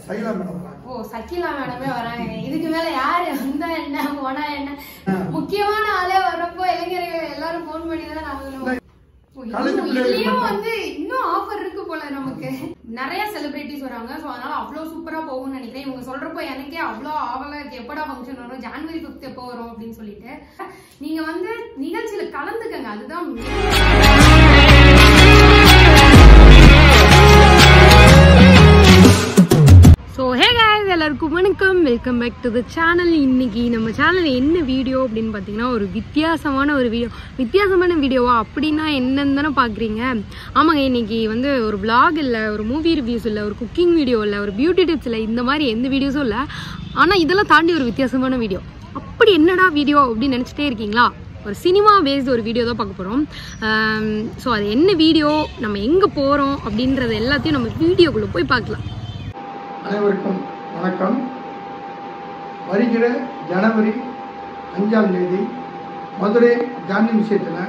Shaila madam வராங்க ஓ சக்கிலா மேடமே வராங்க இதுக்கு மேல யாரு வந்தா என்ன போனா என்ன முக்கியமான ஆளே வரப்போ இளைஞர்கள் எல்லாரும் போன் பண்ணி தான் நாங்களும் ஓ, காலேஜ் இன்னும் பிள்ளைகள் இதுலயும் மட்டும். வந்து இன்னும் ஆஃபர் இருக்கு போல நமக்கு நிறைய செலிபிரிட்டிஸ் வராங்க சோ அதனால அவ்வளவு சூப்பரா போகும்னு நினைக்கிறேன் இவங்க சொல்றப்போ எனக்கே அவ்வளவு ஆவலா இருக்கு எப்படா ஃபங்க்ஷன் வரும் ஜான்வரி பிப்த் எப்போ வரும் அப்படின்னு சொல்லிட்டு நீங்க வந்து நிகழ்ச்சியில கலந்துக்கங்க அதுதான் main. ஸோ ஹே guys எல்லாருக்கும் வணக்கம் welcome back to the channel இன்னைக்கு நம்ம சேனல் என்ன வீடியோ அப்படின்னு பார்த்தீங்கன்னா ஒரு வித்தியாசமான ஒரு வீடியோ வித்தியாசமான வீடியோவா அப்படின்னா என்னன்னு தானே பார்க்குறீங்க ஆமாங்க இன்னைக்கு வந்து ஒரு vlog இல்லை ஒரு மூவி ரிவ்யூஸ் இல்லை ஒரு குக்கிங் வீடியோ இல்லை ஒரு பியூட்டி டிப்ஸ் இல்லை இந்த மாதிரி எந்த வீடியோஸும் இல்லை ஆனால் இதெல்லாம் தாண்டி ஒரு வித்தியாசமான வீடியோ அப்படி என்னடா வீடியோ அப்படின்னு நினச்சிட்டே இருக்கீங்களா ஒரு சினிமா பேஸ்டு ஒரு வீடியோ தான் பார்க்க போகிறோம் ஸோ அது என்ன வீடியோ நம்ம எங்கே போகிறோம் அப்படின்றது எல்லாத்தையும் நம்ம வீடியோக்குள்ளே போய் பார்க்கலாம் அனைவருக்கும் வணக்கம் வருகிற ஜனவரி அஞ்சாம் தேதி மதுரை காந்தி விஷயத்தில்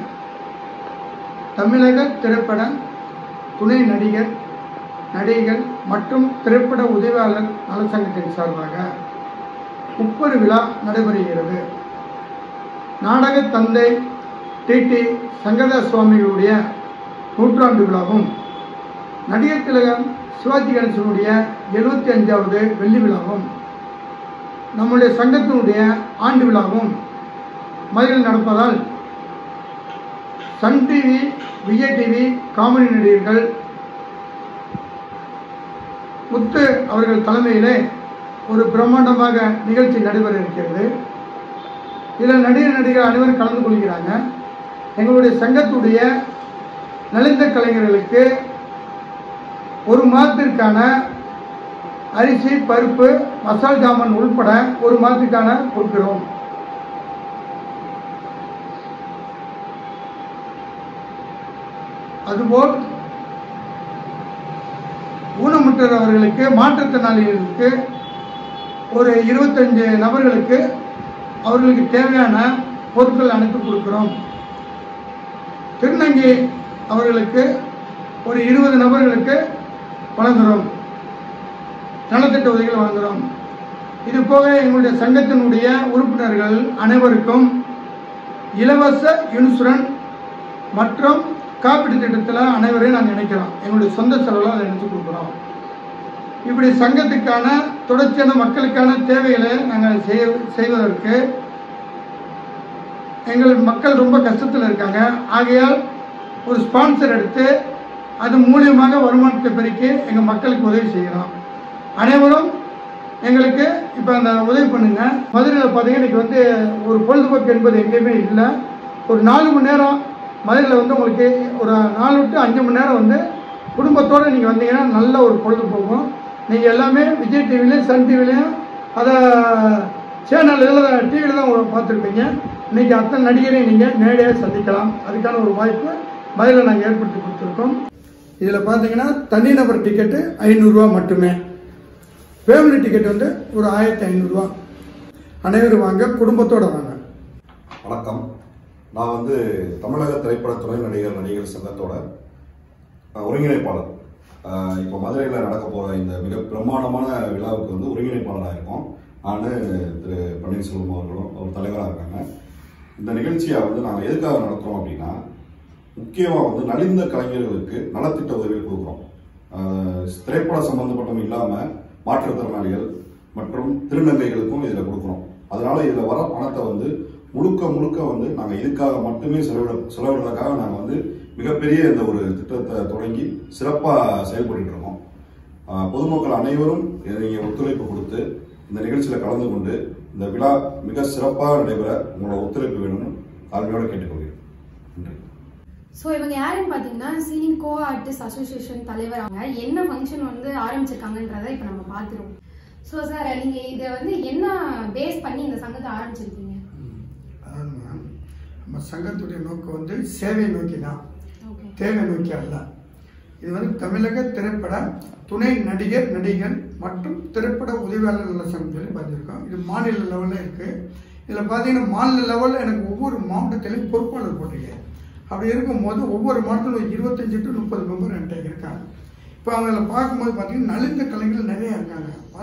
தமிழக திரைப்பட துணை நடிகர் நடிகைகள் மற்றும் திரைப்பட உதவியாளர் நலச்சங்கத்தின் சார்பாக முப்பது விழா நடைபெறுகிறது நாடக தந்தை டிடி சங்கரதாஸ் சுவாமிகளுடைய நூற்றாண்டு விழாவும் நடிகர் திலகம் சிவாஜி கணேசனுடைய எழுபத்தி அஞ்சாவது வெள்ளி விழாவும் நம்முடைய சங்கத்தினுடைய ஆண்டு விழாவும் மதுரையில் நடப்பதால் Sun TV Vijay TV comedy நடிகர்கள் முத்து அவர்கள் தலைமையிலே ஒரு பிரம்மாண்டமாக நிகழ்ச்சி நடைபெற இருக்கிறது இதில் நடிகர் நடிகர் அனைவரும் கலந்து கொள்கிறாங்க எங்களுடைய சங்கத்துடைய நலிந்த கலைஞர்களுக்கு ஒரு மாதத்திற்கான அரிசி பருப்பு மசால் ஜாமான் உள்பட ஒரு மாதத்துக்கான கொடுக்கிறோம் அதுபோல் ஊனமுற்றவர்களுக்கு மாற்றுத்திறனாளிகளுக்கு ஒரு இருபத்தஞ்சு நபர்களுக்கு அவர்களுக்கு தேவையான பொருட்கள் அனைத்து கொடுக்கிறோம் திருநங்கை அவர்களுக்கு ஒரு இருபது நபர்களுக்கு வழங்குகிறோம் நலத்திட்ட உதவிகள் வழங்குகிறோம் இது போக எங்களுடைய சங்கத்தினுடைய உறுப்பினர்கள் அனைவருக்கும் இலவச இன்சூரன்ஸ் மற்றும் காப்பீடு திட்டத்தில் அனைவரையும் நாங்கள் இணைக்கிறோம் எங்களுடைய சொந்த செலவில் அதை இணைச்சு கொடுக்குறோம் இப்படி சங்கத்துக்கான தொடர்ச்சியான மக்களுக்கான தேவைகளை நாங்கள் செய்ய செய்வதற்கு எங்கள் மக்கள் ரொம்ப கஷ்டத்தில் இருக்காங்க ஆகையால் ஒரு ஸ்பான்சர் எடுத்து அது மூலியமாக வருமானத்தை பெருக்கி எங்கள் மக்களுக்கு உதவி செய்கிறோம் அனைவரும் எங்களுக்கு இப்போ அந்த உதவி பண்ணுங்க மதுரையில் பார்த்தீங்கன்னா இன்னைக்கு வந்து ஒரு பொழுதுபோக்கு என்பது எங்கேயுமே இல்லை ஒரு நாலு மணி நேரம் மதுரையில் வந்து உங்களுக்கு ஒரு நாலு டு அஞ்சு மணி நேரம் வந்து குடும்பத்தோடு நீங்கள் வந்தீங்கன்னா நல்ல ஒரு பொழுதுபோக்கும் நீங்கள் எல்லாமே விஜய் டிவிலையும் சன் டிவிலையும் அதை சேனல் இதில் டிவியில் தான் உங்களுக்கு பார்த்துருப்பீங்க இன்னைக்கு அத்தனை நடிகரையும் நீங்கள் நேரடியாக சந்திக்கலாம் அதுக்கான ஒரு வாய்ப்பு மதுரையில் நாங்கள் ஏற்படுத்தி கொடுத்துருக்கோம் இதில் பார்த்தீங்கன்னா தனிநபர் டிக்கெட்டு ஐநூறுரூவா மட்டுமே ஃபேமிலி டிக்கெட் வந்து ஒரு ஆயிரத்தி ஐநூறுரூவா அனைவரும் வாங்க குடும்பத்தோடு வாங்க வணக்கம் நான் வந்து தமிழக திரைப்பட துணை நடிகர் நடிகர் சங்கத்தோட அஹ், ஒருங்கிணைப்பாளர் அஹ், இப்போ மதுரையில் நடக்க போகிற இந்த மிக பிரம்மாண்டமான விழாவுக்கு வந்து ஒருங்கிணைப்பாளராக இருக்கோம் நான் திரு பன்னீர்செல்வம் அவர்களும் ஒரு தலைவராக இருக்காங்க இந்த நிகழ்ச்சியை வந்து நாங்கள் எதுக்காக நடத்துகிறோம் அப்படின்னா முக்கியமாக வந்து நலிந்த கலைஞர்களுக்கு நலத்திட்ட உதவிகள் கொடுக்குறோம் அஹ், திரைப்பட சம்பந்தப்பட்டவங்க இல்லாமல் மாற்றுத்திறனாளிகள் மற்றும் திருநங்கைகளுக்கும் இதில் கொடுக்குறோம் அதனால இதில் வர பணத்தை வந்து முழுக்க முழுக்க வந்து நாங்கள் இதுக்காக மட்டுமே செலவிட செலவிடுறதுக்காக நாங்கள் வந்து மிகப்பெரிய இந்த ஒரு திட்டத்தை தொடங்கி சிறப்பாக செயல்பட்டு இருக்கோம் ஆஹ் பொதுமக்கள் அனைவரும் நீங்கள் ஒத்துழைப்பு கொடுத்து இந்த நிகழ்ச்சியில் கலந்து கொண்டு இந்த விழா மிக சிறப்பாக நடைபெற உங்களோட ஒத்துழைப்பு வேணும்னு தாழ்மையோடு கேட்டுக்கொள்கிறேன் நன்றி ஸோ இவங்க யாருன்னு பார்த்தீங்கன்னா சீனிங் கோ ஆர்டிஸ்ட் அசோசியேஷன் தலைவர் அவங்க என்ன ஃபங்க்ஷன் வந்து ஆரம்பிச்சிருக்காங்கன்றதை இப்போ நம்ம பார்த்துருவோம் ஸோ சார் நீங்கள் இதை வந்து என்ன பேஸ் பண்ணி இந்த சங்கத்தை ஆரம்பிச்சிருக்கீங்க அதாவது மேம், நம்ம சங்கத்துடைய நோக்கம் வந்து சேவை நோக்கி தான் ஓகே தேவை நோக்கி அல்ல இது வந்து தமிழக திரைப்பட துணை நடிகர் நடிகர் மற்றும் திரைப்பட உதவியாளர் நல சங்கம் சொல்லி பார்த்துருக்கோம் இது மாநில லெவலில் இருக்குது இதில் பார்த்தீங்கன்னா மாநில லெவலில் எனக்கு ஒவ்வொரு மாவட்டத்திலையும் பொறுப்பாளர் போட்டிருக்கேன் அப்படி இருக்கும்போது ஒவ்வொரு மாவட்டத்திலும் ஒரு இருபத்தஞ்சு டு முப்பது மெம்பர் என்கிட்ட இருக்காங்க இப்போ அவங்கள பார்க்கும்போது பார்த்தீங்கன்னா நலிந்த கலைஞர்கள் நிறைய இருக்காங்க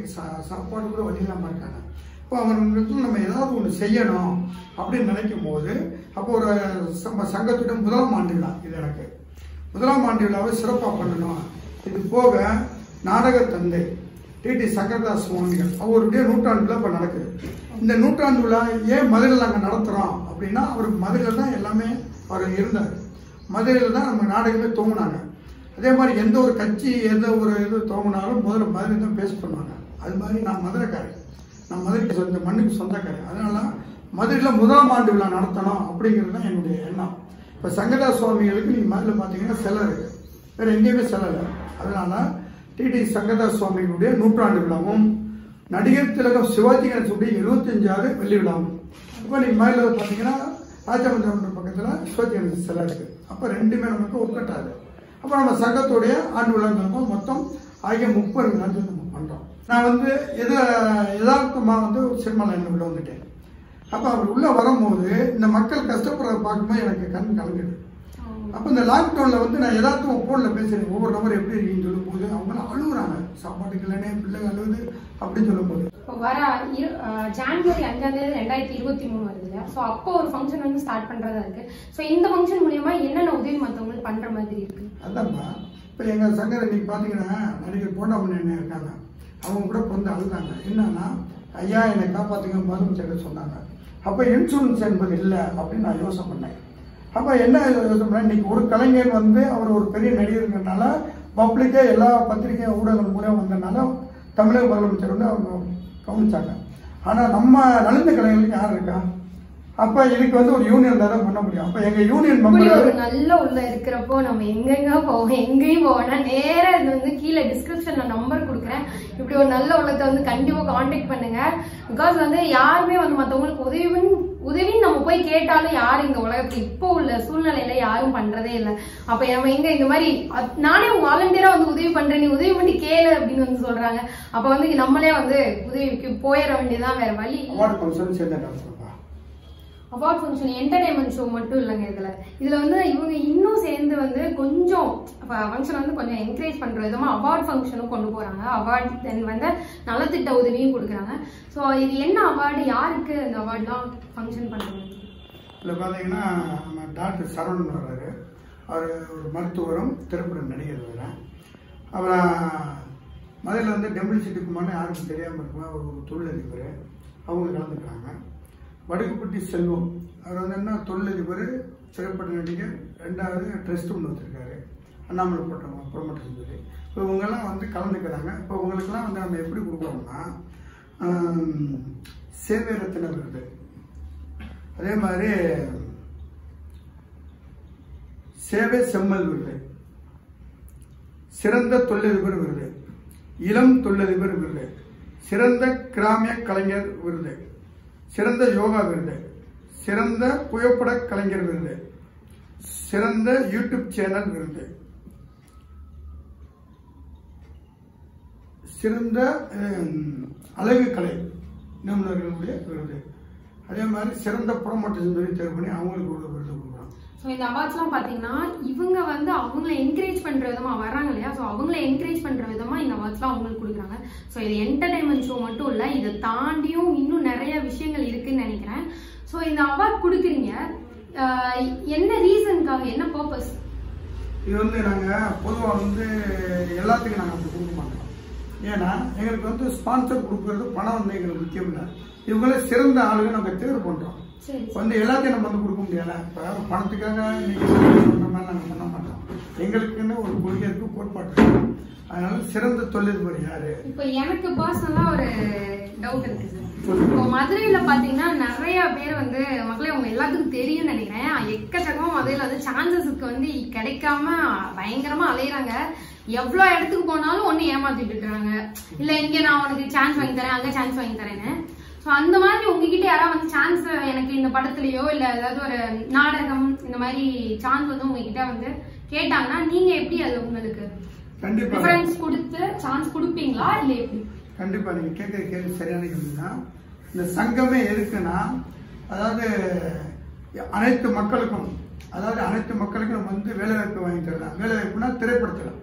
குழந்தைக்கு சா சாப்பாடு கூட வழி இல்லாமல் இருக்காங்க இப்போ அவங்களுக்கு நம்ம ஏதாவது ஒன்று செய்யணும் அப்படின்னு நினைக்கும் போது அப்போ ஒரு நம்ம சங்கத்துடைய முதலாம் ஆண்டு விழா இது எனக்கு முதலாம் ஆண்டு விழாவை சிறப்பாக பண்ணணும் இது போக நாடக தந்தை டிடி சங்கரதாஸ் சுவாமிகள் அவருடைய நூற்றாண்டு விழா இப்போ நடக்குது இந்த நூற்றாண்டு விழா ஏன் மதுரையில் நாங்கள் நடத்துகிறோம் அப்படின்னா அவருக்கு மதுரையில் தான் எல்லாமே அவர் இருந்தார் மதுரையில் தான் நம்ம நாடகமே தூங்கினாங்க அதே மாதிரி எந்த ஒரு கட்சி எந்த ஒரு இது துவங்கினாலும் முதல்ல மதுரை தான் பேஸ் பண்ணுவாங்க அது மாதிரி நான் மதுரைக்காரன் நான் மதுரைக்கு சொந்த மண்ணுக்கு சொந்தக்காரன் அதனால மதுரையில் முதலாம் ஆண்டு விழா நடத்தணும் அப்படிங்கிறது தான் என்னுடைய எண்ணம் இப்போ சங்கரதாஸ் சுவாமிகளுக்கு நீங்கள் மதுரையில் பார்த்தீங்கன்னா சிலை இருக்கு வேறு எங்கேயுமே சிலை இல்லை அதனால டிடி சங்கரதாஸ் சுவாமிகளுடைய நூற்றாண்டு விழாவும் நடிகர் திலகம் சிவாஜி கணேசனுடைய எழுபத்தஞ்சாவது வெள்ளி விழாவும் இப்போ நீங்கள் மதுரையில் பார்த்தீங்கன்னா ராஜமந்திரம் பக்கத்தில் சிவாஜி கணேசன் சிலை இருக்கு அப்போ ரெண்டுமே நமக்கு ஒர்க்கட்டாது அப்போ நம்ம சங்கத்துடைய ஆண்டு விழாங்கிறப்போ மொத்தம் ஆகிய முப்பது விழாக்கள் நம்ம பண்ணுறோம் நான் வந்து எதை யதார்த்தமாக வந்து ஒரு சினிமா லைனில் உள்ள வந்துட்டேன் அப்போ அவர் உள்ளே வரும்போது இந்த மக்கள் கஷ்டப்படுறத பார்க்கும்போது எனக்கு கண் கலங்குது அப்போ இந்த லாக்டவுனில் வந்து நான் யதார்த்தமாக ஃபோனில் பேசுகிறேன் ஒவ்வொரு நபர் எப்படி இருக்கீங்கன்னு சொல்லும்போது அவங்களாம் அழுகுறாங்க சாப்பாட்டுக்கு இல்லைனே பிள்ளைங்க அழுகுது அப்படின்னு சொல்லும்போது இப்போ வர இரு- அஹ் ஜான்வரி அஞ்சாம் தேதி ரெண்டாயிரத்தி இருபத்தி மூணு வருது இல்லையா ஸோ அப்போ ஒரு ஃபங்க்ஷன் வந்து ஸ்டார்ட் பண்றதா இருக்கு ஸோ இந்த ஃபங்க்ஷன் மூலியமா என்னென்ன உதவி மற்றவங்களுக்கு பண்ற மாதிரி இருக்கு அதான்ப்பா இப்போ எங்கள் சங்கர் இன்னைக்கு பார்த்தீங்கன்னா நடிகர் போண்டாமணி அண்ணன் இருக்காங்க அவங்க கூட வந்து அழுதாங்க என்னன்னா ஐயா என்னை காப்பாற்றுங்க முதலமைச்சர் சொன்னாங்க அப்போ இன்சூரன்ஸ் என்பது இல்லை அப்படின்னு நான் யோசனை பண்ணேன் அப்போ என்ன யோசனை பண்ணேன் இன்னைக்கு ஒரு கலைஞர் வந்து அவர் ஒரு பெரிய நடிகருங்கிறனால பப்ளிக்கே எல்லா பத்திரிகை ஊடகங்கள் மூலம் வந்ததுனால தமிழக முதலமைச்சர் வந்து அவங்க கவனிச்சாங்க ஆனால் நம்ம நலிந்த கலைஞர்களுக்கு யார் இருக்கா அப்போ இதுக்கு வந்து ஒரு யூனியன் தான் பண்ண முடியும் அப்போ எங்கள் யூனியன் இப்படி மெம்பர் ஒரு நல்ல உள்ள இருக்கிறப்போ நம்ம எங்கெங்க போவோம் எங்கேயும் போவோம்னா நேரா இது வந்து கீழே டிஸ்கிரிப்ஷன்ல நம்பர் கொடுக்குறேன் இப்படி ஒரு நல்ல உள்ளத்தை வந்து கண்டிப்பா காண்டாக்ட் பண்ணுங்க பிகாஸ் வந்து யாருமே வந்து மத்தவங்களுக்கு உதவின்னு உதவின்னு நம்ம போய் கேட்டாலும் யாரும் இந்த உலகத்துல இப்போ உள்ள சூழ்நிலையில யாரும் பண்றதே இல்லை அப்ப நம்ம எங்க இந்த மாதிரி அத்- நானே வாலண்டியரா வந்து உதவி பண்றேன் நீ உதவி பண்ணி கேளு அப்படின்னு வந்து சொல்றாங்க அப்ப வந்து நம்மளே வந்து உதவிக்கு போயிட வேண்டியதுதான் வேற வழி இல்ல. அவார்டு ஃபங்க்ஷன் சேர்ந்து சொல்லுப்பா அவார்ட் ஃபங்க்ஷன் என்டர்டைன்மெண்ட் ஷோ மட்டும் இல்லைங்க இதுல இதுல வந்து இவங்க இன்னும் சேர்ந்து வந்து கொஞ்சம் ஃபங்க்ஷன் வந்து கொஞ்சம் என்கரேஜ் பண்ற விதமா அவார்ட் ஃபங்க்ஷனும் கொண்டு போறாங்க அவார்ட் தென் வந்து நலத்திட்ட உதவியும் கொடுக்குறாங்க ஸோ இது என்ன அவார்டு யாருக்கு இந்த அவார்ட்லாம் ஃபங்க்ஷன் பண்றாங்க இதில் பார்த்தீங்கன்னா நம்ம டாக்டர் சரவணன் வர்றாரு அவர் ஒரு மருத்துவரும் திரைப்பட நடிகர் வேறு அப்புறம் மதுரையில் வந்து டெம்பிள் சிட்டி குமார்னு யாருக்கும் தெரியாமல் இருக்குமா அவர் ஒரு தொழிலதிபர் அவங்க கலந்துக்கிறாங்க வடுக்குப்பட்டி செல்வம் அவர் வந்து என்ன தொழிலதிபர் திரைப்பட நடிகர் ரெண்டாவது ட்ரஸ்ட் ஒன்று வச்சுருக்காரு அண்ணாமலை போட்டவங்க ப்ரொமோட்டர் சொல்லி இப்போ இவங்கெல்லாம் வந்து கலந்துக்கிறாங்க இப்போ உங்களுக்கெல்லாம் வந்து நம்ம எப்படி கொடுக்குறோம்னா ஆம், சேவை ரத்தின விருது அதே மாதிரி சேவை செம்மல் விருது சிறந்த தொழிலதிபர் விருது இளம் தொழிலதிபர் விருது சிறந்த கிராமிய கலைஞர் விருது சிறந்த யோகா விருது சிறந்த புகைப்பட கலைஞர் விருது சிறந்த யூடியூப் சேனல் விருது சிறந்த ஹம், அழகு கலை நிபுணர்களுடைய விருது அதே மாதிரி சிறந்த ப்ரொமோட்டர்ஸ் சொல்லி தேர்வு பண்ணி அவங்களுக்கு ஒரு விருது கொடுக்குறோம் ஸோ இந்த அவார்ட்ஸ்லாம் பார்த்தீங்கன்னா இவங்க வந்து அவங்கள என்கரேஜ் பண்ற விதமா வர்றாங்க இல்லையா ஸோ அவங்கள என்கரேஜ் பண்ற விதமா இந்த அவார்ட்ஸ்லாம் அவங்களுக்கு கொடுக்குறாங்க ஸோ இது என்டர்டைன்மெண்ட் ஷோ மட்டும் இல்லை இதை தாண்டியும் இன்னும் நிறைய விஷயங்கள் இருக்குன்னு நினைக்கிறேன் ஸோ இந்த அவார்ட் கொடுக்குறீங்க ஆஹ் என்ன ரீசனுக்காக என்ன பர்பஸ் இது வந்து நாங்கள் பொதுவாக வந்து எல்லாத்துக்கும் நாங்கள் அப்படி கொடுக்க மாட்டோம் ஏன்னா எங்களுக்கு வந்து ஸ்பான்சர் கொடுக்கறது பணம் வந்து எங்களுக்கு முக்கியம் இல்லை இவங்களே சிறந்த ஆளுங்க நாங்கள் தேர்வு பண்ணுறோம் சரி வந்து எல்லாத்தையும் நம்ம வந்து கொடுக்க முடியல இப்போ பணத்துக்காக இன்னைக்கு பண்ற மாதிரி நாங்கள் பண்ண மாட்டோம் எங்களுக்குன்னு ஒரு கொள்கை இருக்கு கோட்பாடு இருக்கு. அதனால சிறந்த தொழிலதிபர் யாரு இப்போ எனக்கு பர்சனலா ஒரு டவுட் இருக்கு சார் சொல்லுங்க. இப்போ மதுரையில பாத்தீங்கன்னா நிறைய பேர் வந்து மக்களே உங்க எல்லாத்துக்கும் தெரியும்னு நினைக்கிறேன் எக்கச்சக்கமா மதுரையில வந்து சான்சஸ்க்கு வந்து கிடைக்காம பயங்கரமா அலையுறாங்க எவ்வளவு இடத்துக்கு போனாலும் ஒண்ணு ஏமாத்திட்டு இருக்காங்க இல்ல இங்க நான் உனக்கு சான்ஸ் வாங்கி தரேன் அங்க சான்ஸ் வாங்கி தரேன்னு சோ அந்த மாதிரி உங்ககிட்ட யாராவது வந்து சான்ஸ் எனக்கு இந்த படத்துலயோ இல்ல ஏதாவது ஒரு நாடகம் இந்த மாதிரி சான்ஸ் வந்து உங்ககிட்ட வந்து கேட்டாங்கன்னா நீங்க எப்படி அது உங்களுக்கு கண்டிப்பாக ப்ரிஃபரன்ஸ் கொடுத்து சான்ஸ் கொடுப்பீங்களா இல்ல எப்படி கண்டிப்பா நீங்க கேட்குற கேள்வி சரியான கேள்வி தான் இந்த சங்கமே எதுக்குன்னா அதாவது அனைத்து மக்களுக்கும் அதாவது அனைத்து மக்களுக்கும் நம்ம வந்து வேலைவாய்ப்பு வாங்கி தரலாம் வேலைவாய்ப்புனா திரைப்படத்தில்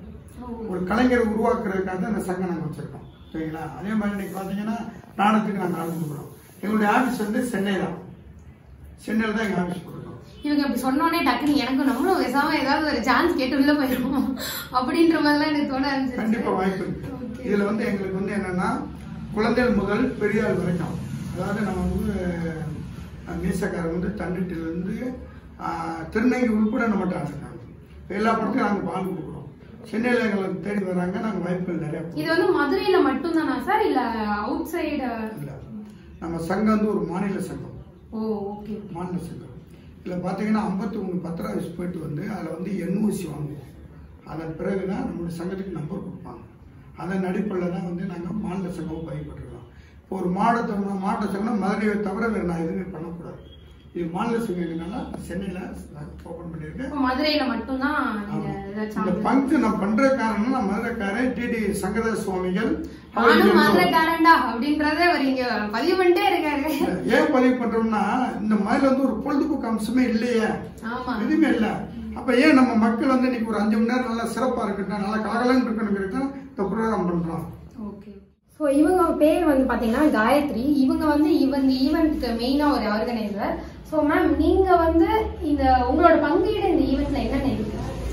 ஒரு கலைஞரை உருவாக்குறதுக்காக தான் இந்த சங்கம் நாங்கள் வச்சிருக்கோம் சரிங்களா அதே மாதிரி இன்னைக்கு பார்த்தீங்கன்னா நாடகத்துக்கு நாங்கள் ஆள் கொடுக்குறோம் எங்களுடைய ஆஃபீஸ் வந்து சென்னை தான் சென்னையில் தான் எங்கள் ஆஃபீஸ் கொடுக்குறோம் இவங்க இப்படி சொன்னோடனே டக்குன்னு எனக்கும் நம்மளும் பேசாம ஏதாவது ஒரு சான்ஸ் கேட்டு உள்ள போயிடும் அப்படின்ற மாதிரிலாம் எனக்கு தோண கண்டிப்பா ஆரம்பிச்சிருச்சு வாய்ப்பு இருக்கு இதுல வந்து எங்களுக்கு வந்து என்னன்னா குழந்தைகள் முதல் பெரியாள் வரைக்கும் அதாவது நம்ம வந்து அஹ், மீசக்காரர் வந்து தண்டிட்டில இருந்து அஹ், திருநங்கை உள்பட நம்மகிட்ட இருக்காங்க எல்லா படத்தையும் நாங்கள் பால் கொடுக்குறோம் சென்னையில் எங்களுக்கு தேடி வராங்க நாங்கள் வாய்ப்புகள் நிறைய கொடுக்குறோம். இது வந்து மதுரையில மட்டும் தானா சார் இல்ல அவுட் சைடு இல்ல நம்ம சங்கம் வந்து ஒரு மாநில சங்கம் ஓ ஓகே மாநில சங்கம் இதில் பார்த்தீங்கன்னா ஐம்பத்தி மூணு பத்திரம் வயசு போயிட்டு வந்து அதில் வந்து என்ஓசி வாங்குவோம் அதன் பிறகு தான் நம்மளுடைய சங்கத்துக்கு நம்பர் கொடுப்பாங்க அதன் அடிப்படையில் தான் வந்து நாங்கள் மாநில சங்கம் பயன்பட்டுருக்கோம் இப்போ ஒரு மாவட்ட மாவட்ட சங்கம் மதுரையை தவிர வேறு நான் எதுவுமே பண்ணக்கூடாது இது மாநில சங்கங்கனால சென்னையில் ஓப்பன் பண்ணியிருக்கேன் இப்போ மதுரையில மட்டும் தான் நீங்க ஆமா. ஏதாச்சும் இந்த பங்கு நான் பண்ற காரணம் நான் மதுரைக்காரன் டிடி சங்கர சுவாமிகள் அவர் நானும் இங்க மதுரைக்காரன்டா அப்படின்றத அவர் இங்க பதிவு பண்ணிட்டே இருக்காரு ஏன் பதிவு பண்றோம்னா இந்த மாதிரி வந்து ஒரு பொழுதுபோக்கு அம்சமே இல்லையே ஆமா எதுவுமே இல்ல அப்ப ஏன் நம்ம மக்கள் வந்து இன்னைக்கு ஒரு அஞ்சு மணி நேரம் நல்லா சிறப்பா இருக்கட்டும் நல்லா கலகலன்னு இருக்கணுங்கிறது தான் இந்த ப்ரோக்ராம் பண்றோம் ஓகே ஸோ இவங்க பேர் வந்து பார்த்தீங்கன்னா காயத்ரி இவங்க வந்து இவங்க ஈவெண்ட்க்கு மெயினாக ஒரு ஆர்கனைசர் ஸோ மேம் நீங்கள் வந்து இந்த உங்களோட பங்கீடு இந்த ஈவெண்ட்ல என்னென்ன இருக்கு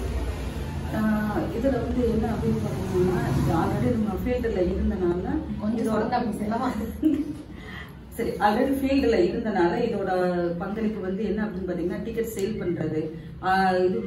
ஆஹ் இதுல வந்து என்ன அப்படின்னு பார்த்தோம்னா ஆல்ரெடி நம்ம ஃபீல்டில் இருந்தனால கொஞ்சம் இதோட சொந்த பேசலாமா சரி ஆல்ரெடி ஃபீல்டில் இருந்தனால இதோட பங்களிப்பு வந்து என்ன அப்படின்னு பார்த்தீங்கன்னா டிக்கெட் சேல் பண்ணுறது இது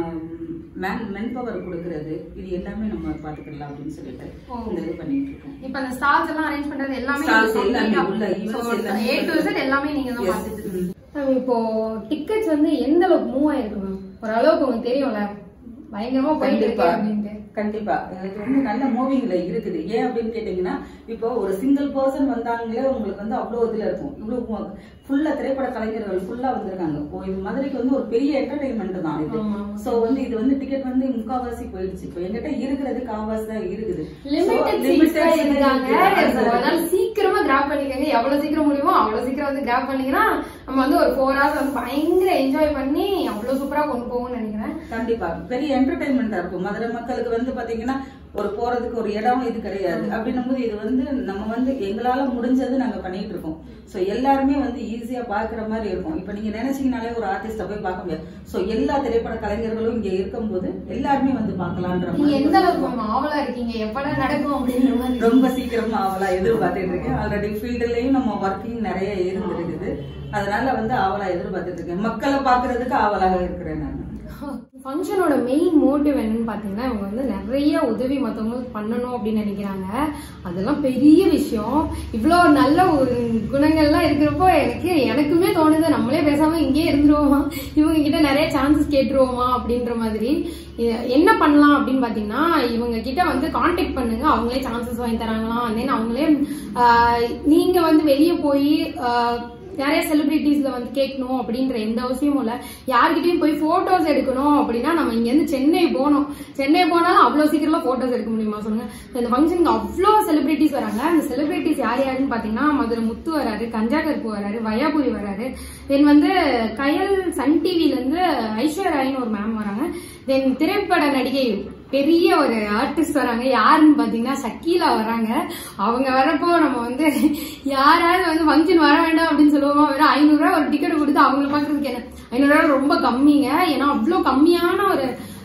மேன் மென் பவர் கொடுக்கறது இது எல்லாமே நம்ம பார்த்துக்கலாம் அப்படின்னு சொல்லிட்டு ஓ. இந்த இது பண்ணிட்டு இருக்கோம் இப்போ அந்த ஸ்டால்ஸ் எல்லாம் அரேஞ்ச் பண்றது எல்லாமே Stalls நீங்க எல்லாமே தான் உள்ள So, events எல்லாமே A to Z எல்லாமே நீங்க தான் Yes. பார்த்துட்டு ம். மேம் இப்போ டிக்கெட்ஸ் வந்து எந்த அளவுக்கு மூவ் ஆயிருக்கு மேம் ஓரளவுக்கு உங்களுக்கு தெரியும்ல பயங்கரமா போயிட்டு இருக்கு கண்டிப்பா அப்படின்ட்டு கண்டிப்பா இது வந்து நல்ல மூவிங்ல இருக்குது ஏன் அப்படின்னு கேட்டீங்கன்னா இப்போ ஒரு சிங்கிள் பர்சன் வந்தாங்களே உங்களுக்கு வந்து அவ்வளவு இதுல இருக்கும் இவ்வளவு ஃபுல்லா திரைப்பட கலைஞர்கள் ஃபுல்லா வந்திருக்காங்க இப்போ இது மதுரைக்கு வந்து ஒரு பெரிய என்டர்டைன்மெண்ட் தான் இது ஆமா, ஆமா. சோ வந்து இது வந்து டிக்கெட் வந்து முக்காவாசி போயிடுச்சு இப்போ எங்கிட்ட இருக்கிறது காவாசி தான் இருக்குது லிமிடெட் So, சீட்ஸ் limited இருக்காங்க seats So, இருக்கு. அதனால சீக்கிரமா கிராப் பண்ணிக்கங்க எவ்வளவு சீக்கிரம் முடியுமோ அவ்வளவு சீக்கிரம் வந்து கிராப் பண்ணீங்கன்னா நம்ம வந்து ஒரு ஃபோர் ஹவர்ஸ் வந்து பயங்கர என்ஜாய் பண்ணி அவ்வளவு சூப்பரா கொண்டு போகும்னு நினைக்கிறேன் கண்டிப்பா பெரிய என்டர்டைன்மெண்டா இருக்கும் மதுரை மக்களுக்கு வந்து பாத்தீங்கன்னா ஒரு போறதுக்கு ஒரு இடம் இது கிடையாது அப்படின்னும் போது இது வந்து நம்ம வந்து எங்களால முடிஞ்சது நாங்க பண்ணிட்டு இருக்கோம் சோ எல்லாருமே வந்து ஈஸியா பாக்குற மாதிரி இருக்கும் இப்ப நீங்க நினைச்சீங்கனாலே ஒரு ஆர்டிஸ்ட போய் பார்க்க முடியாது சோ எல்லா திரைப்பட கலைஞர்களும் இங்க இருக்கும்போது எல்லாருமே வந்து பார்க்கலான்ற நீங்க எந்த மாதிரி அளவுக்கு மேம் ஆவலா இருக்கீங்க எப்படா நடக்கும் அப்படின்ற மாதிரி ரொம்ப சீக்கிரமா அவளா எதிர்பார்த்துட்டு இருக்கேன் ஆல்ரெடி ஃபீல்டுலயும் நம்ம ஒர்க்கிங் நிறைய இருந்திருக்குது அதனால வந்து அவளா எதிர்பார்த்துட்டு இருக்கேன் மக்களை பாக்குறதுக்கு ஆவலாக இருக்கிறேன் நான் ஃபங்க்ஷனோட மெயின் மோட்டிவ் என்னன்னு பார்த்தீங்கன்னா இவங்க வந்து நிறைய உதவி மற்றவங்களுக்கு பண்ணணும் அப்படின்னு நினைக்கிறாங்க அதெல்லாம் பெரிய விஷயம் இவ்வளோ நல்ல ஒரு குணங்கள்லாம் இருக்கிறப்போ எனக்கு எனக்குமே தோணுது நம்மளே பேசாம இங்கேயே இருந்துருவோமா இவங்க கிட்ட நிறைய சான்சஸ் கேட்டுருவோமா அப்படின்ற மாதிரி எ- என்ன பண்ணலாம் அப்படின்னு பார்த்தீங்கன்னா இவங்க கிட்ட வந்து காண்டாக்ட் பண்ணுங்க அவங்களே சான்சஸ் வாங்கி தராங்களாம் தென் அவங்களே ஆஹ், நீங்க வந்து வெளியே போய் ஆஹ், நிறைய செலிபிரிட்டிஸ்ல வந்து கேட்கணும் அப்படின்ற எந்த அவசியமும் இல்ல யார்கிட்டயும் போய் போட்டோஸ் எடுக்கணும் அப்படின்னா நம்ம இங்க இருந்து சென்னை போகணும் சென்னை போனாலும் அவ்வளவு சீக்கிரமா போட்டோஸ் எடுக்க முடியுமா சொல்லுங்க இந்த ஃபங்க்ஷனுக்கு அவ்வளோ செலிபிரிட்டிஸ் வராங்க அந்த செலிபிரிட்டிஸ் யார் யாருன்னு பாத்தீங்கன்னா மதுரை முத்து வராரு கஞ்சா கருப்பு வராரு வயாபுரி வராரு தென் வந்து கயல் சன் டிவில இருந்து ஐஸ்வர்யா ராயின்னு ஒரு மேம் வராங்க தென் திரைப்பட நடிகை பெரிய ஒரு ஆர்டிஸ்ட் வராங்க யாருன்னு பாத்தீங்கன்னா சக்கீலா வராங்க அவங்க வரப்போ நம்ம வந்து யாராவது வந்து ஃபங்க்ஷன் வர வேண்டாம் அப்படின்னு சொல்லுவோமா வெறும் ஐநூறு ரூபாய் ஒரு டிக்கெட் கொடுத்து அவங்கள பாக்குறதுக்கு என்ன ஐநூறு ரூபாய் ரொம்ப கம்மிங்க ஏன்னா அவ்வளோ கம்மியான ஒரு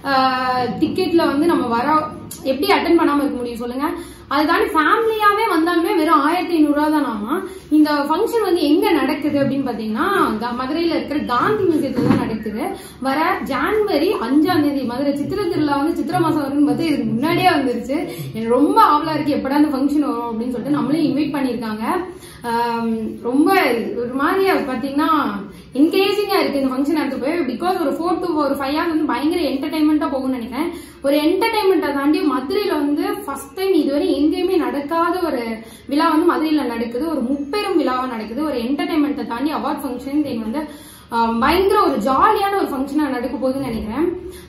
டிக்கெட்ல வந்து நம்ம வர எப்படி அட்டன் பண்ணாம இருக்க முடியும் சொல்லுங்க அது தாண்டி ஃபேமிலியாவே வந்தாலுமே வெறும் ஆயிரத்தி ஐநூறு ரூபா தான் ஆமா இந்த ஃபங்க்ஷன் வந்து எங்க நடக்குது அப்படின்னு பாத்தீங்கன்னா க- மதுரையில இருக்கிற காந்தி மியூசியத்துல தான் நடக்குது வர ஜான்வரி அஞ்சாம் தேதி மதுரை சித்திரை திருவிழா வந்து சித்திரை மாசம் வரும்னு பார்த்து இதுக்கு முன்னாடியே வந்துருச்சு எனக்கு ரொம்ப ஆவலா இருக்கு எப்படா அந்த ஃபங்க்ஷன் வரும் அப்படின்னு சொல்லிட்டு நம்மளே இன்வைட் பண்ணியிருக்காங்க ஆம், ரொம்ப ஒரு மாதிரியா பாத்தீங்கன்னா என்கரேஜிங்கா இருக்கு இந்த ஃபங்க்ஷன் எடுத்து போய் பிகாஸ் ஒரு ஃபோர் டு ஒரு ஃபைவ் ஹவர்ஸ் வந்து பயங்கர என்டர்டைன்மெண்டா போகும்னு நினைக்கிறேன் ஒரு என்டர்டைன்மெண்ட்டை தாண்டி மதுரையில வந்து ஃபர்ஸ்ட் டைம் இதுவரை எங்கேயுமே நடக்காத ஒரு விழா வந்து மதுரையில நடக்குது ஒரு முப்பெரும் விழாவா நடக்குது ஒரு என்டர்டைன்மெண்ட்டை தாண்டி அவார்ட் ஃபங்க்ஷன் தென் வந்து ஆம், பயங்கர ஒரு ஜாலியான ஒரு ஃபங்க்ஷனா நடக்க போகுதுன்னு நினைக்கிறேன்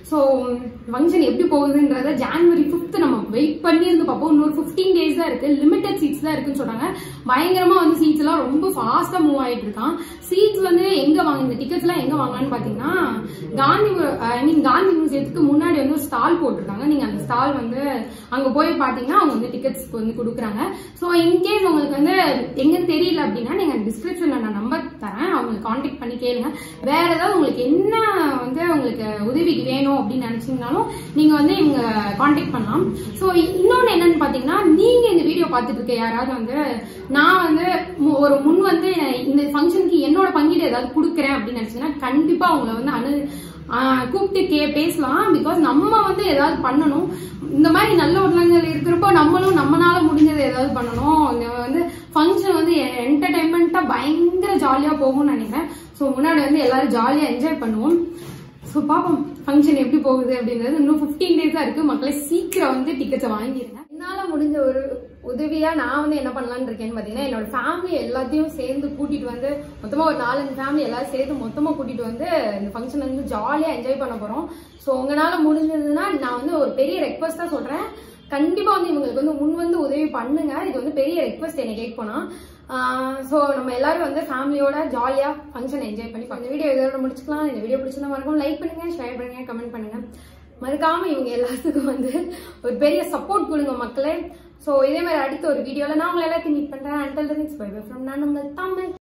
ஸோ ஃபங்க்ஷன் எப்படி போகுதுன்றத ஜான்வரி ஃபிஃப்த் நம்ம வெயிட் பண்ணி இருந்து பார்ப்போம் இன்னொரு ஃபிஃப்டீன் டேஸ் தான் இருக்கு லிமிடெட் சீட்ஸ் தான் இருக்குன்னு சொல்றாங்க பயங்கரமா வந்து சீட்ஸ் எல்லாம் ரொம்ப ஃபாஸ்டா மூவ் ஆயிட்டு இருக்கான் சீட்ஸ் வந்து எங்க வாங்க இந்த டிக்கெட்ஸ் எல்லாம் எங்க வாங்கலாம்னு பாத்தீங்கன்னா காந்தி ஐ மீன் காந்தி மியூசியத்துக்கு முன்னாடி வந்து ஒரு ஸ்டால் போட்டிருக்காங்க நீங்க அந்த ஸ்டால் வந்து அங்க போய் பாத்தீங்கன்னா அவங்க வந்து டிக்கெட்ஸ் வந்து கொடுக்குறாங்க ஸோ இன்கேஸ் உங்களுக்கு வந்து எங்கன்னு தெரியல அப்படின்னா நீங்க டிஸ்கிரிப்ஷன்ல நான் நம்பர் தரேன் அவங்களுக்கு காண்டாக்ட் பண்ணி கேளுங்க வேற ஏதாவது உங்களுக்கு என்ன வந்து உங்களுக்கு உதவிக்கு வேணும் அப்படின்னு நினைச்சீங்கனாலும் நீங்க வந்து இவங்க காண்டாக்ட் பண்ணலாம் ஸோ இன்னொன்னு என்னன்னு பாத்தீங்கன்னா நீங்க இந்த வீடியோ பார்த்துட்டு இருக்க யாராவது வந்து நான் வந்து மு- ஒரு முன் வந்து இந்த ஃபங்க்ஷனுக்கு என்னோட பங்கீடு ஏதாவது கொடுக்குறேன் அப்படின்னு நினைச்சீங்கன்னா கண்டிப்பா அவங்கள வந்து அனு ஆஹ் கூப்பிட்டு கே பேசலாம் பிகாஸ் நம்ம வந்து ஏதாவது பண்ணணும் இந்த மாதிரி நல்ல உள்ளங்கள் இருக்கிறப்போ நம்மளும் நம்மனால முடிஞ்சதை ஏதாவது பண்ணணும் இந்த வந்து ஃபங்க்ஷன் வந்து என்டர்டைன்மெண்ட்டா பயங்கர ஜாலியா போகும்னு நினைக்கிறேன் ஸோ முன்னாடி வந்து எல்லாரும் ஜாலியா என்ஜாய் பண்ணுவோம் ஸோ பாப்போம் ஃபங்க்ஷன் எப்படி போகுது அப்படின்றது இன்னும் ஃபிஃப்டீன் டேஸா இருக்கு மக்களே சீக்கிரம் வந்து டிக்கெட்ஸை வாங்கிடுங்க என்னால முடிஞ்ச ஒரு உதவியா நான் வந்து என்ன பண்ணலாம்னு இருக்கேன்னு பாத்தீங்கன்னா என்னோட ஃபேமிலி எல்லாத்தையும் சேர்ந்து கூட்டிட்டு வந்து மொத்தமா ஒரு நாலஞ்சு ஃபேமிலி எல்லாரும் சேர்த்து மொத்தமா கூட்டிட்டு வந்து இந்த ஃபங்க்ஷன் வந்து ஜாலியா என்ஜாய் பண்ண போறோம் ஸோ உங்களால முடிஞ்சதுன்னா நான் வந்து ஒரு பெரிய ரெக்வஸ்டா சொல்றேன் கண்டிப்பா வந்து இவங்களுக்கு வந்து முன் வந்து உதவி பண்ணுங்க இது வந்து பெரிய ரெக்வஸ்ட் என்னை கேட்க போனா ஸோ நம்ம எல்லாரும் வந்து ஃபேமிலியோட ஜாலியா ஃபங்க்ஷன் என்ஜாய் பண்ணி இந்த வீடியோ இதோட முடிச்சுக்கலாம் இந்த வீடியோ பிடிச்சிருந்தா மறக்காம லைக் பண்ணுங்க ஷேர் பண்ணுங்க கமெண்ட் பண்ணுங்க மறக்காம இவங்க எல்லாத்துக்கும் வந்து ஒரு பெரிய சப்போர்ட் கொடுங்க மக்களே ஸோ இதே மாதிரி அடுத்த ஒரு வீடியோல நான் உங்களை எல்லாத்தையும் மீட் பண்றேன் until the next bye bye from நான் உங்கள் தமிழ்